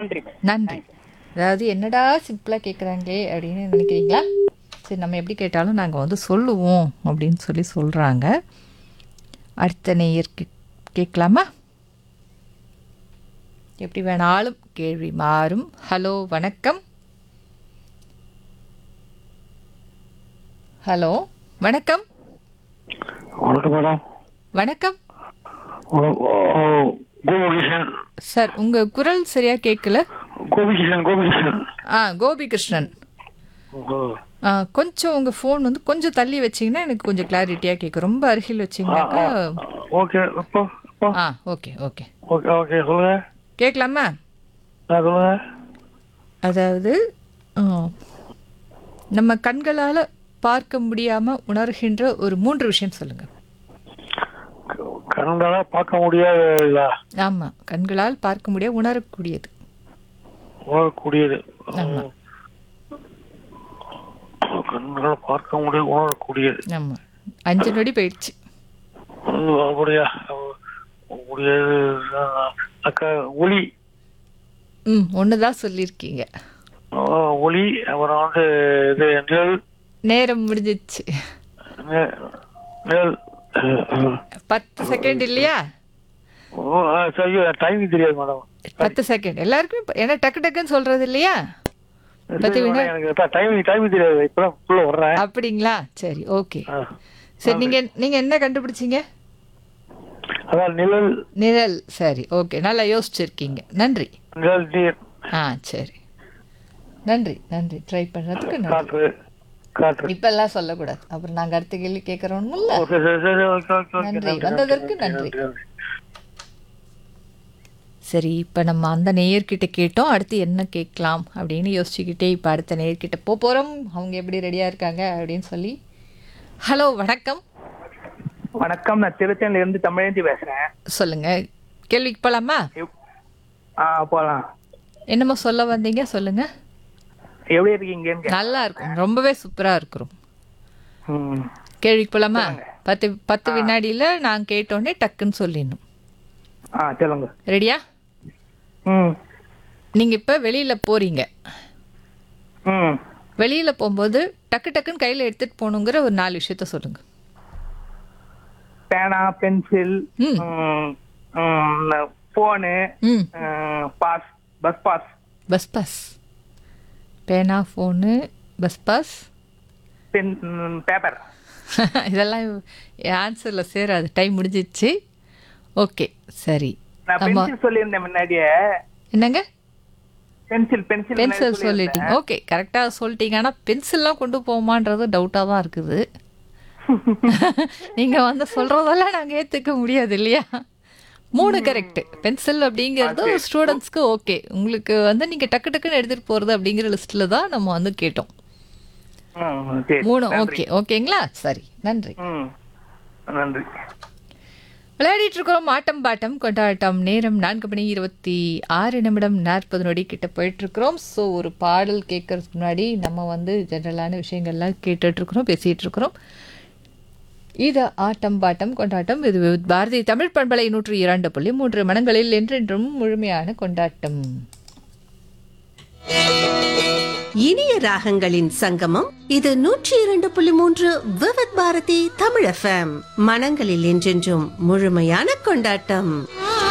நன்றி நன்றி அதாவது என்னடா சிம்பிளாக கேட்குறாங்களே அப்படின்னு நினைக்கிறீங்களா சரி நம்ம எப்படி கேட்டாலும் நாங்கள் வந்து சொல்லுவோம் அப்படின்னு சொல்லி சொல்கிறாங்க அடுத்த நேயர் கே- கேட்கலாமா எப்படி வேணாலும் கேள்வி மாறும் ஹலோ வணக்கம் ஹலோ வணக்கம் வணக்கம் மேடம் வணக்கம் கோபிகிருஷ்ணன் சார் உங்கள் குரல் சரியாக கேட்கல கோபிகிருஷ்ணன் கோபிகிருஷ்ணன் ஆ கோபிகிருஷ்ணன் ஆ, கொஞ்சம் உங்கள் ஃபோன் வந்து கொஞ்சம் தள்ளி வச்சிங்கன்னா எனக்கு கொஞ்சம் கிளாரிட்டியாக கேட்கும் ரொம்ப அருகில் வச்சிங்கனாக்கா ஓகே இப்போ இப்போ ஆ ஓகே ஓகே ஓகே ஓகே சொல்லுங்க கேட்கலாமா ஆ சொல்லுங்க அதாவது ஆ, நம்ம கண்களால் பார்க்க முடியாமல் உணர்கின்ற ஒரு மூன்று விஷயம் சொல்லுங்கள் கண்ணால பார்க்க முடியாத ஆமாம் கண்களால் பார்க்க முடிய உணரக்கூடியது உணரக்கூடியது ஆமா. கண்களால பார்க்க முடிய உணரக்கூடியது ஆமாம் அஞ்சு நொடி போயிடுச்சு அது அப்படியா முடியாது அக்கா ஒளி ம் ஒன்று தான் சொல்லியிருக்கீங்க ஆ, ஒளி அப்புறம் வந்து இது நிழல் நேரம் முடிஞ்சிச்சு நி- நிழல் பத்து செகண்ட் இல்லையா ஓ, ஆ, சரி டைமிங் தெரியாது மேடம் பத்து செகண்ட் எல்லாருக்குமே இப்ப- ஏன்னா டக்கு டக்குன்னு சொல்றது இல்லையா பத்து வினா எனக்கு டைமிங் டைமிங் தெரியாது இப்பதான் உள்ள வர்றேன் அப்படிங்களா சரி ஓகே ஆ. சரி நீங்க நீங்க என்ன கண்டுபிடிச்சீங்க அதான் நிழல் நிழல் சரி ஓகே நல்லா யோசிச்சிருக்கீங்க நன்றி நிழல் நீர் ஆ சரி நன்றி நன்றி ட்ரை பண்ணுறதுக்கு நன்றி காற்று காற்று இப்பெல்லாம் சொல்லக்கூடாது அப்புறம் நாங்க அடுத்த கேள்வி கேட்குறோம்ல ஓகே சரி சரி ஓகே ஓகே ஓகே நன்றி. நன்றி, வந்ததற்கு நன்றி. நன்றி சரி இப்போ நம்ம அந்த நேயர்கிட்ட கேட்டோம் அடுத்து என்ன கேட்கலாம் அப்படின்னு யோசிச்சுக்கிட்டே இப்போ அடுத்த நேயர்கிட்ட போக போகிறோம் அவங்க எப்படி ரெடியாக இருக்காங்க அப்படின்னு சொல்லி ஹலோ வணக்கம் வணக்கம் நான் திருச்சென்ல இருந்து தமிழேந்தி பேசுறேன் சொல்லுங்க கேள்விக்கு போகலாமா ஆ போலாம் என்னமோ சொல்ல வந்தீங்க சொல்லுங்க எப்படி இருக்கீங்கன்னு கேட்டேன். நல்லா இருக்கும் ரொம்பவே சூப்பராக இருக்கிறோம் ம். கேள்விக்கு போகலாமா பத்து பத்து வினாடியில் நான் கேட்டோடனே டக்குன்னு சொல்லிடணும் ஆ சொல்லுங்க ரெடியா ம் நீங்கள் இப்போ வெளியில் போகிறீங்க ம் வெளியில் போகும்போது டக்கு டக்குன்னு கையில் எடுத்துகிட்டு போகணுங்கிற ஒரு நாலு விஷயத்த சொல்லுங்கள் பேனா பென்சில் ம் போனு ம் pass bus pass bus pass பேனா phone bus pass pen paper இதெல்லாம் ஆன்சரில் சேராது டைம் முடிஞ்சிடுச்சு ஓகே சரி நான் ஆமா பென்சில் சொல்லியிருந்தேன் முன்னாடியே என்னங்க பென்சில் பென்சில் பென்சில் சொல்லிட்டீங்க ஓகே கரெக்டாக சொல்லிட்டீங்க ஆனால் பென்சில்லாம் கொண்டு போமான்றது டவுட்டாக தான் இருக்குது நீங்கள் வந்து சொல்கிறதெல்லாம் நாங்கள் ஏற்றுக்க முடியாது இல்லையா மூணு கரெக்ட் பென்சில் அப்படிங்கிறது ஸ்டூடெண்ட்ஸ்க்கு ஓகே உங்களுக்கு வந்து நீங்கள் டக்கு டக்குன்னு எடுத்துகிட்டு போகிறது அப்படிங்கிற லிஸ்ட்டில் தான் நம்ம வந்து கேட்டோம் ம் சரி மூணு ஓகே ஓகேங்களா சரி நன்றி ம் நன்றி விளையாடிட்டு இருக்கிறோம் ஆட்டம் பாட்டம் கொண்டாட்டம் நேரம் நான்கு மணி இருபத்தி ஆறு நிமிடம் நாற்பது நொடி கிட்ட போயிட்டு இருக்கிறோம் ஸோ ஒரு பாடல் கேட்கறதுக்கு முன்னாடி நம்ம வந்து ஜென்ரலான விஷயங்கள்லாம் கேட்டுட்டு இருக்கிறோம் பேசிட்டு இருக்கிறோம் இது ஆட்டம் பாட்டம் கொண்டாட்டம் இது பாரதி தமிழ் பண்பலை நூற்று இரண்டு புள்ளி மூன்று மனங்களில் என்றென்றும் முழுமையான கொண்டாட்டம் இனிய ராகங்களின் சங்கமம் இது நூற்றி இரண்டு புள்ளி மூன்று விவத் பாரதி தமிழ் எஃப்எம் மனங்களில் என்றென்றும் முழுமையான கொண்டாட்டம்